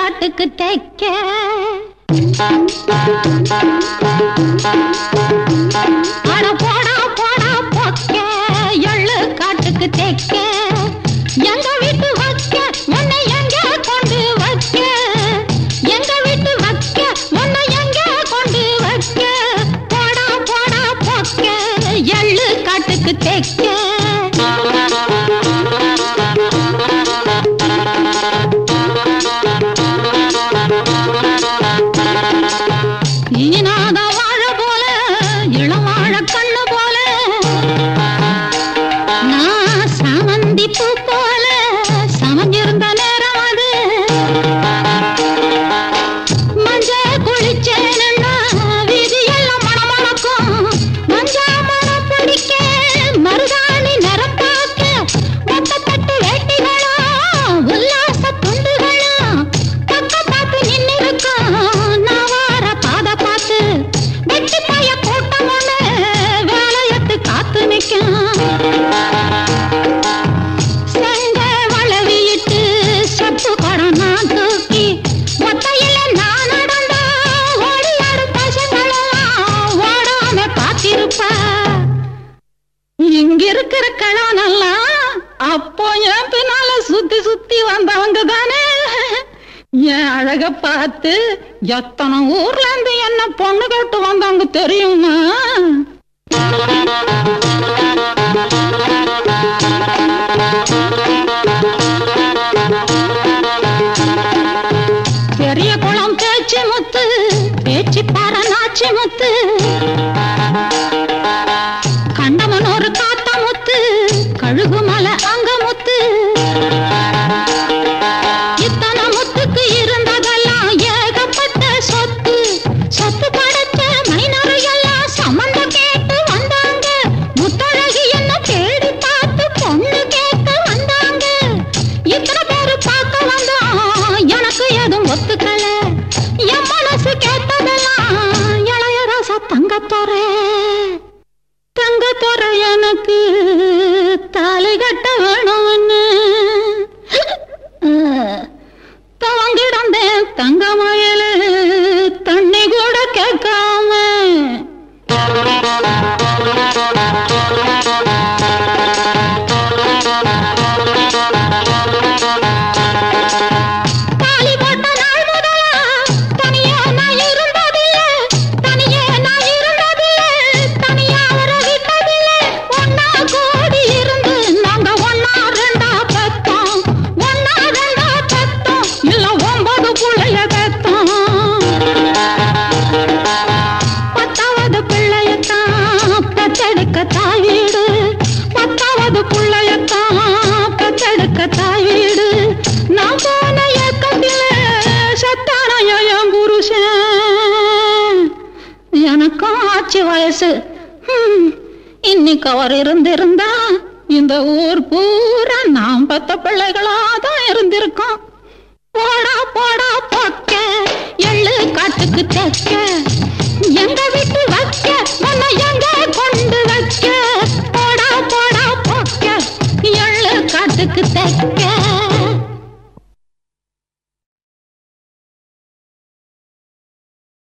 காட்டுக்கு தைக்க அட போடா போடா பொக்க எள்ளு காட்டுக்கு தைக்க எங்க வீட்டு வைக்க உன்னை எங்க கொண்டு வைக்க எங்க வீட்டு வைக்க உன்னை எங்க கொண்டு வைக்க போடா போடா பொக்க எள்ளு காட்டுக்கு தைக்க ஈனாத வாழ போல இளம் வாழ கண்ணு போல நான் சாமந்தி பூ போல சமஞ்சிருந்த நேரம் அது மஞ்ச குளிச்சேன்னா வீதி எல்லாம் மணமணக்கும் மஞ்ச மணம் பிடிக்க மருதாணி நிறம் பார்க்க ஒட்டத்தட்டு வேட்டிகளும் உல்லாச துண்டுகளும் பக்க பார்த்து நின்னு இருக்கும் நான் வார பாத பார்த்து வெட்டி பாய கூட்டம் ஒண்ணு வேலையத்து காத்து நிற்கும் செங்க வளவியிட்டு செப்பு குடம் நான் தூக்கி ஒத்தையில நான் நடந்தா ஓடி ஆடும் பசங்களெல்லாம் ஓடாம பார்த்திருப்பா இங்க இருக்கிற கழவனெல்லாம் அப்போ என் பின்னால சுத்தி சுத்தி வந்தவங்க தானே என் அழக பார்த்து எத்தனை ஊர்ல இருந்து என்ன பொண்ணு கேட்டு வந்தவங்க தெரியுமா பெரிய குளம் பேச்சு முத்து பேச்சு பாற நாச்சி முத்து கண்டமன் ஒரு காத்த முத்து கழுகு மலை அங்க முத்து இத்தனை முத்துக்கு இருந்ததெல்லாம் ஏகப்பட்ட சொத்து சொத்து படைச்ச மைனரையெல்லாம் சம்மந்தம் கேட்டு வந்தாங்க முத்தழகி என்ன தேடி பார்த்து பொண்ணு கேட்க வந்தாங்க இத்தனை பேரு பார்க்க வந்தோம் எனக்கு எதுவும் ஒத்துக்கல என் மனசு கேட்டதெல்லாம் இளையராச தங்கத்தோரே தங்கத்தோர எனக்கு தாலி கட்ட வேணும்னு தவங்கிடந்தேன் தங்க மயிலு தண்ணி கூட கேட்காம தாலி போட்ட நாள் முதலா தனியா நான் இருந்ததில்லை தனியே நான் இருந்ததில்லை தனியா அவரை விட்டதில்லை ஒன்னா கூடி இருந்து நாங்க ஒன்னா ரெண்டா பெத்தோம் ஒன்னா ரெண்டா பெத்தோம் இல்ல ஒன்பது புள்ளைய பெத்தோம் பத்தாவது பிள்ளையத்தான் பெத்தெடுக்க தாய் வீடு பத்தாவது பிள்ளையத்தான் பெத்தெடுக்க தாய் வீடு நான் போன ஏக்கத்தில சத்தானைய என் புருஷன் எனக்கும் ஆச்சு வயசு ஹம், இன்னைக்கு அவர் இருந்திருந்தா இந்த ஊர் பூரா நாம் பத்த பிள்ளைகளா தான் இருந்திருக்கோம் போடா போடா பொக்க எள்ளு காட்டுக்கு தெக்க எங்க வீட்டு